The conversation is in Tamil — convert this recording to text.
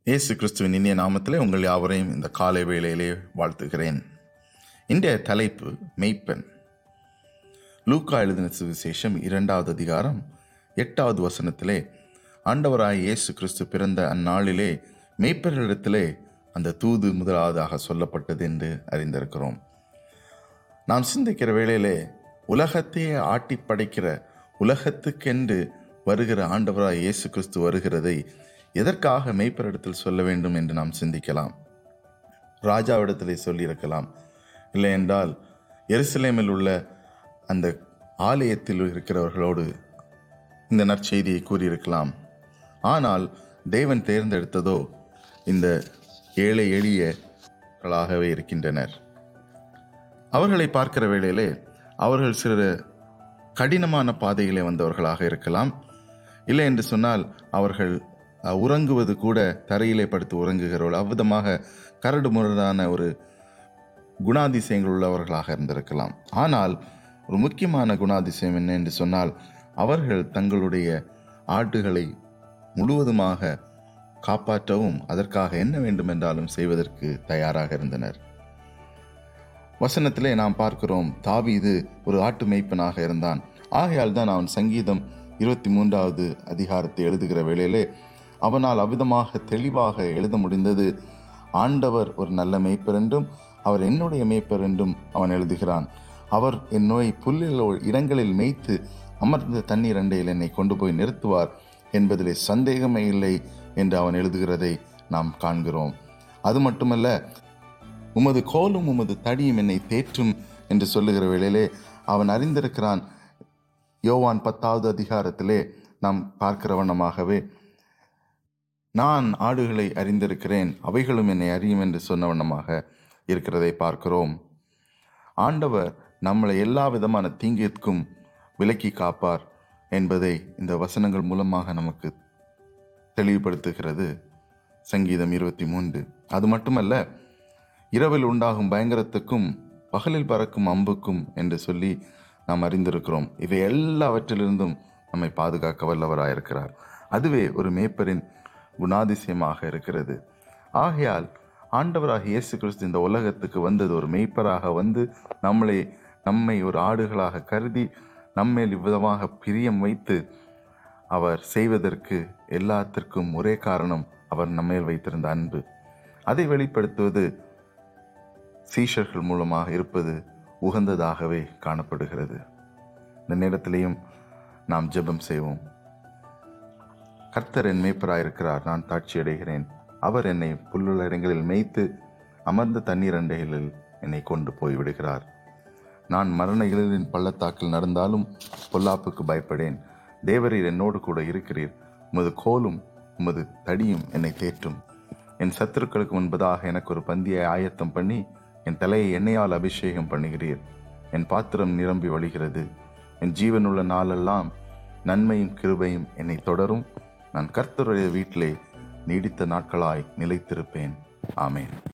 இயேசு கிறிஸ்துவின் இனிய நாமத்திலே உங்கள் யாவரையும் இந்த காலை வேளையிலே வாழ்த்துகிறேன் இன்றைய தலைப்பு மெய்ப்பெண் லூக்கா எழுதின சுவிசேஷம் இரண்டாவது அதிகாரம் எட்டாவது வசனத்திலே ஆண்டவராய் இயேசு கிறிஸ்து பிறந்த அந்நாளிலே மெய்ப்பெண்களிடத்திலே அந்த தூது முதலாவதாக சொல்லப்பட்டது என்று அறிந்திருக்கிறோம் நாம் சிந்திக்கிற வேளையிலே உலகத்தையே ஆட்டி படைக்கிற உலகத்துக்கென்று வருகிற ஆண்டவராய் இயேசு கிறிஸ்து வருகிறதை எதற்காக மெய்ப்பரிடத்தில் சொல்ல வேண்டும் என்று நாம் சிந்திக்கலாம் ராஜாவிடத்திலே சொல்லியிருக்கலாம் இல்லை என்றால் எருசலேமில் உள்ள அந்த ஆலயத்தில் இருக்கிறவர்களோடு இந்த நற்செய்தியை கூறியிருக்கலாம் ஆனால் தேவன் தேர்ந்தெடுத்ததோ இந்த ஏழை எளியர்களாகவே இருக்கின்றனர் அவர்களை பார்க்கிற வேளையிலே அவர்கள் சிறு கடினமான பாதையிலே வந்தவர்களாக இருக்கலாம் இல்லை என்று சொன்னால் அவர்கள் அஹ், உறங்குவது கூட தரையிலே படுத்து உறங்குகிறவர்கள் அவ்விதமாக கரடு முரடான ஒரு குணாதிசயங்கள் உள்ளவர்களாக இருந்திருக்கலாம் ஆனால் ஒரு முக்கியமான குணாதிசயம் என்ன என்று சொன்னால் அவர்கள் தங்களுடைய ஆட்டுகளை முழுவதுமாக காப்பாற்றவும் அதற்காக என்ன வேண்டுமென்றாலும் செய்வதற்கு தயாராக இருந்தனர் வசனத்திலே நாம் பார்க்கிறோம் தாவீது ஒரு ஆட்டு மேய்ப்பனாக இருந்தான் ஆகையால் தான் அவன் சங்கீதம் இருபத்தி மூன்றாவது அதிகாரத்தை எழுதுகிற வேளையிலே அவனால் அவ்விதமாக தெளிவாக எழுத முடிந்தது ஆண்டவர் ஒரு நல்ல மேய்ப்பர் என்றும் அவர் என்னுடைய மேய்ப்பர் என்றும் அவன் எழுதுகிறான் அவர் என் நோய் புல்லில் இடங்களில் மேய்த்து அமர்ந்த தண்ணீர் அண்டையில் என்னை கொண்டு போய் நிறுத்துவார் என்பதிலே சந்தேகமே இல்லை என்று அவன் எழுதுகிறதை நாம் காண்கிறோம் அது மட்டுமல்ல உமது கோலும் உமது தடியும் என்னை தேற்றும் என்று சொல்லுகிற வேளையிலே அவன் அறிந்திருக்கிறான் யோவான் பத்தாவது அதிகாரத்திலே நாம் பார்க்கிற வண்ணமாகவே நான் ஆடுகளை அறிந்திருக்கிறேன் அவைகளும் என்னை அறியும் என்று சொன்ன வண்ணமாக இருக்கிறதை பார்க்கிறோம் ஆண்டவர் நம்மளை எல்லா விதமான தீங்கிற்கும் விலக்கி காப்பார் என்பதை இந்த வசனங்கள் மூலமாக நமக்கு தெளிவுபடுத்துகிறது சங்கீதம் இருபத்தி மூன்று அது மட்டுமல்ல இரவில் உண்டாகும் பயங்கரத்துக்கும் பகலில் பறக்கும் அம்புக்கும் என்று சொல்லி நாம் அறிந்திருக்கிறோம் இவை எல்லாவற்றிலிருந்தும் நம்மை பாதுகாக்க வல்லவராயிருக்கிறார் அதுவே ஒரு மேய்ப்பரின் குணாதிசயமாக இருக்கிறது ஆகையால் ஆண்டவராக இயேசு கிறிஸ்து இந்த உலகத்துக்கு வந்தது ஒரு மேய்ப்பராக வந்து நம்மளை நம்மை ஒரு ஆடுகளாக கருதி நம்மேல் இவ்விதமாக பிரியம் வைத்து அவர் செய்வதற்கு எல்லாத்திற்கும் ஒரே காரணம் அவர் நம்மேல் வைத்திருந்த அன்பு அதை வெளிப்படுத்துவது சீஷர்கள் மூலமாக இருப்பது உகந்ததாகவே காணப்படுகிறது இந்த நேரத்திலேயும் நாம் ஜெபம் செய்வோம் கர்த்தர் என் மேய்ப்பராயிருக்கிறார் நான் தாட்சி அடைகிறேன் அவர் என்னை புல்லுள்ள இடங்களில் மேய்த்து அமர்ந்த தண்ணீர் அண்டைகளில் என்னை கொண்டு போய் விடுகிறார் நான் மரண இழலின் பள்ளத்தாக்கில் நடந்தாலும் பொல்லாப்புக்கு பயப்படேன் தேவரீர் என்னோடு கூட இருக்கிறீர் உமது கோலும் உமது தடியும் என்னை தேற்றும் என் சத்துருக்களுக்கு முன்பதாக எனக்கு ஒரு பந்தியை ஆயத்தம் பண்ணி என் தலையை எண்ணெயால் அபிஷேகம் பண்ணுகிறீர் என் பாத்திரம் நிரம்பி வழிகிறது என் ஜீவனுள்ள நாளெல்லாம் நன்மையும் கிருபையும் என்னை தொடரும் நான் கர்த்தருடைய வீட்டிலே நீடித்த நாட்களாய் நிலைத்திருப்பேன் ஆமேன்